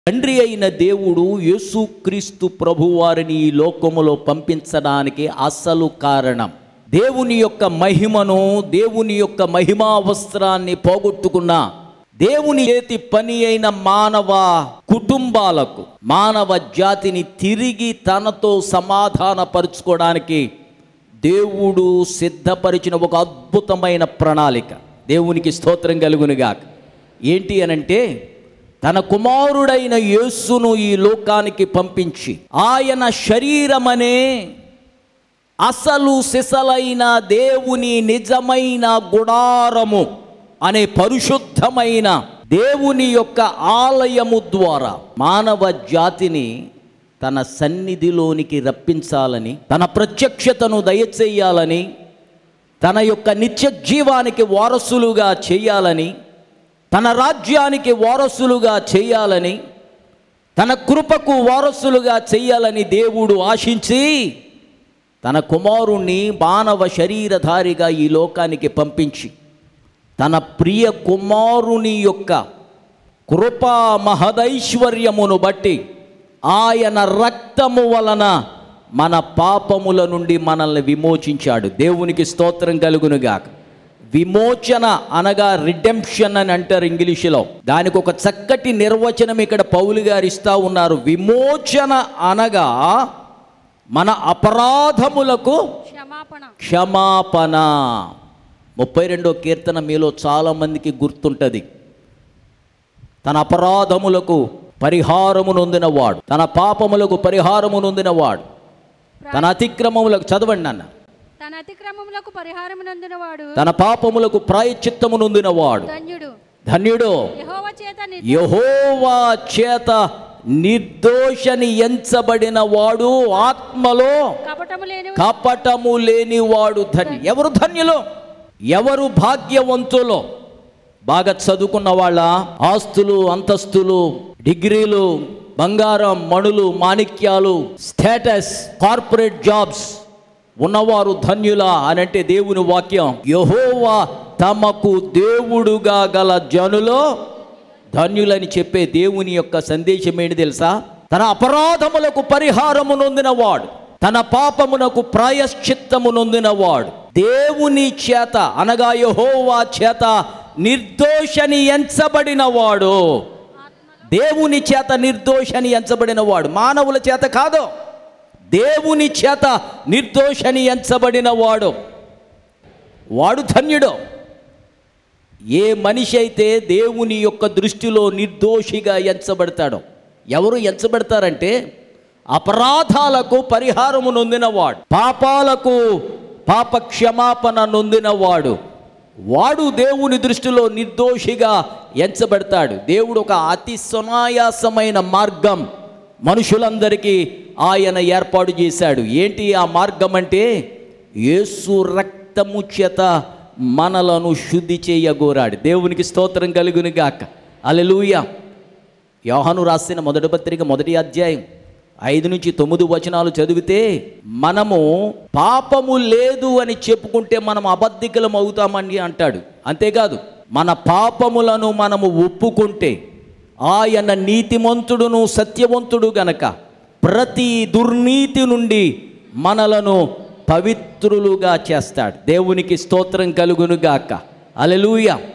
తండ్రి అయిన దేవుడు యేసుక్రీస్తు ప్రభువారిని ఈ లోకములో పంపించడానికి అసలు కారణం దేవుని యొక్క మహిమను దేవుని యొక్క మహిమా వస్త్రాన్ని పోగొట్టుకున్న దేవుని చేతి పని అయిన మానవ కుటుంబాలకు మానవ జాతిని తిరిగి తనతో సమాధానపరుచుకోవడానికి దేవుడు సిద్ధపరిచిన ఒక అద్భుతమైన ప్రణాళిక దేవునికి స్తోత్రం కలుగునుగాక ఏంటి అనంటే తన కుమారుడైన యేసును ఈ లోకానికి పంపించి ఆయన శరీరమనే అసలు సిసలైన దేవుని నిజమైన గుడారము అనే పరిశుద్ధమైన దేవుని యొక్క ఆలయము ద్వారా మానవ జాతిని తన సన్నిధిలోనికి రప్పించాలని తన ప్రత్యక్షతను దయచేయాలని తన యొక్క నిత్య జీవానికి వారసులుగా చేయాలని తన రాజ్యానికి వారసులుగా చేయాలని తన కృపకు వారసులుగా చేయాలని దేవుడు ఆశించి తన కుమారుణ్ణి మానవ శరీరధారిగా ఈ లోకానికి పంపించి తన ప్రియ కుమారుని యొక్క కృపా మహదైశ్వర్యమును బట్టి ఆయన రక్తము వలన మన పాపముల నుండి మనల్ని విమోచించాడు దేవునికి స్తోత్రం కలుగునుగాక విమోచన అనగా రిడెంప్షన్ అని అంటారు ఇంగ్లీషులో దానికి ఒక చక్కటి నిర్వచనం ఇక్కడ పౌలు గారు ఇస్తా ఉన్నారు విమోచన అనగా మన అపరాధములకు క్షమాపణ క్షమాపణ ముప్పై రెండో కీర్తన మీలో చాలామందికి గుర్తుంటుంది తన అపరాధములకు పరిహారము నొందినవాడు తన పాపములకు పరిహారము నొందినవాడు తన అతిక్రమములకు చదవండి అన్న తన అతిక్రమములకు పరిహారం నందినవాడు తన పాపములకు ప్రాయచిత్తము నొందినవాడు ధన్యుడు ధన్యుడు యెహోవా చేత ని- యహోవా చేత నిర్దోషని ఎంచబడిన వాడు ఆత్మలో కపటము లేని కపటము లేనివాడు ధన్య ఎవరు ధన్యులు ఎవరు భాగ్యవంతులు బాగా చదువుకున్న వాళ్ళ ఆస్తులు అంతస్తులు డిగ్రీలు బంగారం మణులు మాణిక్యాలు స్టేటస్ కార్పొరేట్ జాబ్స్ ఉన్నవారు ధన్యులా అని అంటే దేవుని వాక్యం యహోవా తమకు దేవుడుగా గల జనులో ధన్యులని చెప్పే దేవుని యొక్క సందేశం ఏంటి తెలుసా తన అపరాధములకు పరిహారము నొందినవాడు తన పాపమునకు ప్రాయశ్చిత్తము నొందినవాడు దేవుని చేత అనగా యహోవా చేత నిర్దోషని ఎంచబడినవాడు దేవుని చేత నిర్దోషని ఎంచబడినవాడు మానవుల చేత కాదు దేవుని చేత నిర్దోషని ఎంచబడినవాడు వాడు ధన్యుడు ఏ మనిషి అయితే దేవుని యొక్క దృష్టిలో నిర్దోషిగా ఎంచబడతాడో ఎవరు ఎంచబడతారంటే అపరాధాలకు పరిహారము నొందినవాడు పాపాలకు పాప క్షమాపణ నొందినవాడు వాడు దేవుని దృష్టిలో నిర్దోషిగా ఎంచబడతాడు దేవుడు ఒక అతి సునాయాసమైన మార్గం మనుషులందరికీ ఆయన ఏర్పాటు చేశాడు ఏంటి ఆ మార్గం అంటే యేసు రక్తము చేత మనలను శుద్ధి చేయగోరాడు దేవునికి స్తోత్రం కలుగును గాక అలెలుయ యోహాను రాసిన మొదటి పత్రిక మొదటి అధ్యాయం ఐదు నుంచి తొమ్మిది వచనాలు చదివితే మనము పాపము లేదు అని చెప్పుకుంటే మనం అబద్ధికులం అవుతామని అంటాడు అంతేకాదు మన పాపములను మనము ఒప్పుకుంటే ఆయన నీతిమంతుడును సత్యవంతుడు గనక ప్రతి దుర్నీతి నుండి మనలను పవిత్రులుగా చేస్తాడు దేవునికి స్తోత్రం కలుగునుగాక అలెలుయ